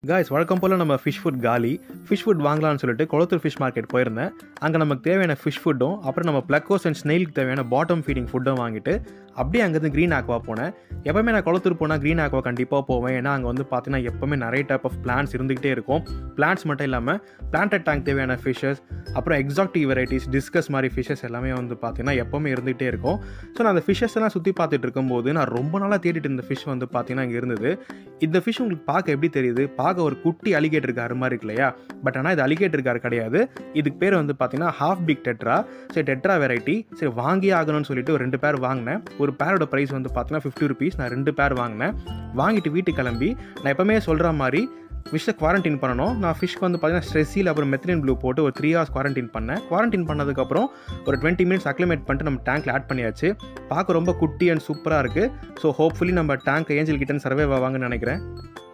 guys வழக்கம் போல் நம்ம ஃபிஷ் ஃபுட் காலி ஃபிஷ் ஃபுட் வாங்கலாம்னு சொல்லிட்டு குளத்தூர் ஃபிஷ் மார்க்கெட் போயிருந்தேன் அங்கே நமக்கு தேவையான ஃபிஷ் ஃபுட்டும் அப்புறம் நம்ம ப்ளக்கோஸ் அண்ட் ஸ்னெயிலுக்கு தேவையான பாட்டம் ஃபீடிங் ஃபுட்டும் வாங்கிட்டு அப்படியே அங்கேருந்து க்ரீன் ஆக்வா போனேன் எப்போவுமே நான் குளத்தூர் போனால் க்ரீன் ஆக்வா கண்டிப்பாக போவேன் ஏன்னா அங்கே வந்து பார்த்தீங்கன்னா எப்போவுமே நிறைய டைப் ஆஃப் பிளான்ஸ் இருந்துகிட்டே இருக்கும் பிளான்ஸ் மட்டும் இல்லாமல் பிளான்டட் டேங்க் தேவையான ஃபிஷஸ் அப்புறம் எக்ஸாக்டிவ் வெரைட்டிஸ் டிஸ்கஸ் மாதிரி ஃபிஷஸ் எல்லாமே வந்து பார்த்தீங்கன்னா எப்போவுமே இருந்துகிட்டே இருக்கும் ஸோ நான் அந்த ஃபிஷஸ் எல்லாம் சுற்றி பார்த்துட்டு இருக்கும்போது நான் ரொம்ப நாளாக தேடிட்டு இருந்த ஃபிஷ் வந்து பார்த்தீங்கன்னா இங்கே இருந்தது இந்த ஃபிஷ் உங்களுக்கு பார்க்க எப்படி தெரியுது பார்க்க ஒரு குட்டி அலிகேட்டர் கார் மாதிரி இருக்கு இல்லையா பட் ஆனால் இது அலிகேட்டர் கார் கிடையாது இதுக்கு பேர் வந்து பார்த்தீங்கன்னா ஹாஃப் பிக் டெட்ரா சரி டெட்ரா வெரைட்டி சரி வாங்கி ஆகணும்னு சொல்லிட்டு ஒரு ரெண்டு பேர் வாங்கினேன் ஒரு பேரோட ப்ரைஸ் வந்து பார்த்தீங்கன்னா ஃபிஃப்டி ருபீஸ் நான் ரெண்டு பேர் வாங்கினேன் வாங்கிட்டு வீட்டுக்கு கிளம்பி நான் எப்பவுமே சொல்கிற மாதிரி ஃபிஷ்ஷை குவாரண்டைன் பண்ணணும் நான் ஃபிஷ்க்கு வந்து பார்த்தீங்கன்னா ஸ்ட்ரெஸ்ஸில் அப்புறம் மெத்திலின் ப்ளூ போட்டு ஒரு த்ரீ ஹவர்ஸ் குவாரண்டைன் பண்ணேன் குவாரண்டைன் பண்ணதுக்கப்புறம் ஒரு டுவெண்ட்டி மினிட்ஸ் அக்ளிமேட் பண்ணிட்டு நம்ம டேங்க்கில் ஆட் பண்ணியாச்சு பார்க்க ரொம்ப குட்டி அண்ட் சூப்பராக இருக்குது ஸோ ஹோப்ஃபுல்லி நம்ம டேங்க் ஏஞ்சல் கிட்டன் சர்வே ஆவாங்கன்னு நினைக்கிறேன்